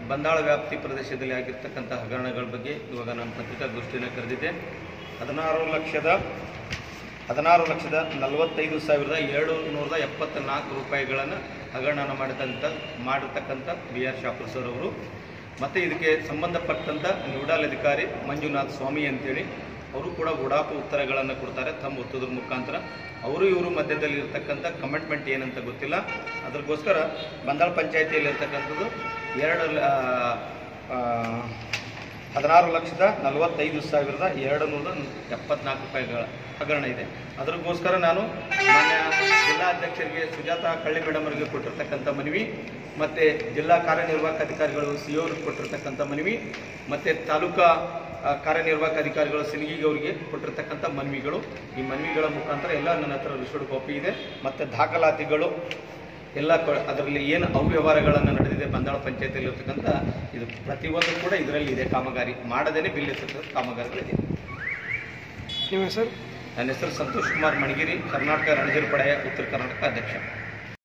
ಬಂದಾಳ ವ್ಯಾಪ್ತಿ ಪ್ರದೇಶದಲ್ಲಿ ಆಗಿರ್ತಕ್ಕಂಥ ಹಗರಣಗಳ ಬಗ್ಗೆ ಇವಾಗ ನಾನು ಪತ್ರಿಕಾಗೋಷ್ಠಿಯನ್ನು ಕರೆದಿದ್ದೆ ಹದಿನಾರು ಲಕ್ಷದ ಹದಿನಾರು ಲಕ್ಷದ ನಲವತ್ತೈದು ಸಾವಿರದ ಏಳು ನೂರದ ಎಪ್ಪತ್ತ ನಾಲ್ಕು ರೂಪಾಯಿಗಳನ್ನು ಹಗರಣನ ಮಾಡಿದಂಥ ಮಾಡಿರ್ತಕ್ಕಂಥ ಬಿ ಆರ್ ಶಾಪುರ್ ಸರ್ ಅವರು ಮತ್ತು ಇದಕ್ಕೆ ಸಂಬಂಧಪಟ್ಟಂಥ ನೋಡಲ್ ಅಧಿಕಾರಿ ಮಂಜುನಾಥ್ ಸ್ವಾಮಿ ಅಂತೇಳಿ ಅವರು ಕೂಡ ಉಡಾಪು ಉತ್ತರಗಳನ್ನು ಕೊಡ್ತಾರೆ ತಮ್ಮ ಉತ್ತರದ ಮುಖಾಂತರ ಅವರು ಇವರು ಮಧ್ಯದಲ್ಲಿ ಇರ್ತಕ್ಕಂಥ ಕಮಿಟ್ಮೆಂಟ್ ಏನಂತ ಗೊತ್ತಿಲ್ಲ ಅದಕ್ಕೋಸ್ಕರ ಬಂದಾಳ ಪಂಚಾಯತಿಯಲ್ಲಿ ಇರ್ತಕ್ಕಂಥದ್ದು ಎರಡು ಲ- ಆ, ಹದಿನಾರು ಲಕ್ಷದ ನಲವತ್ತೈದು ಸಾವಿರದ ಎರಡು ನೂರ ಎಪ್ಪತ್ನಾಲ್ಕು ರೂಪಾಯಿಗಳ ಹಗರಣ ಇದೆ ಅದಕ್ಕೋಸ್ಕರ ನಾನು ಮಾನ್ಯ ಜಿಲ್ಲಾಧ್ಯಕ್ಷರಿಗೆ ಸುಜಾತ ಕಳ್ಳಿ ಮೇಡಮ್ ಅವರಿಗೆ ಕೊಟ್ಟಿರ್ತಕ್ಕಂಥ ಮನವಿ ಮತ್ತು ಜಿಲ್ಲಾ ಕಾರ್ಯನಿರ್ವಾಹಕ ಅಧಿಕಾರಿಗಳು ಸಿ ಅವ್ರಿಗೆ ಕೊಟ್ಟಿರ್ತಕ್ಕಂಥ ಮನವಿ ಮತ್ತು ತಾಲೂಕಾ ಆ, ಕಾರ್ಯನಿರ್ವಾಹಕ ಅಧಿಕಾರಿಗಳು ಸಿನಗಿಗೆ ಅವರಿಗೆ ಕೊಟ್ಟಿರ್ತಕ್ಕಂಥ ಮನವಿಗಳು ಈ ಮನವಿಗಳ ಮುಖಾಂತರ ಎಲ್ಲ ನನ್ನ ಹತ್ರ ರಿಸೋರ್ಟ್ ಕಾಪಿ ಇದೆ ಮತ್ತು ದಾಖಲಾತಿಗಳು ಎಲ್ಲ ಕ- ಅದರಲ್ಲಿ ಏನು ಅವ್ಯವಹಾರಗಳನ್ನು ನಡೆದಿದೆ ಬಂದಾಳ ಪಂಚಾಯತಿಯಲ್ಲಿ ಇರ್ತಕ್ಕಂಥ ಇದು ಪ್ರತಿಯೊಂದು ಕೂಡ ಇದರಲ್ಲಿ ಇದೆ ಕಾಮಗಾರಿ ಮಾಡದೇನೆ ಬಿಲ್ ಇರ್ತಕ್ಕಂಥ ಕಾಮಗಾರಿಗಳಿದೆ ನಿಮ್ಮ ಹೆಸರು ನನ್ನ ಹೆಸರು ಸಂತೋಷ್ ಕುಮಾರ್ ಮಣಗಿರಿ ಕರ್ನಾಟಕ ರಣಜಿರ್ ಪಡೆಯ ಉತ್ತರ ಕರ್ನಾಟಕ ಅಧ್ಯಕ್ಷ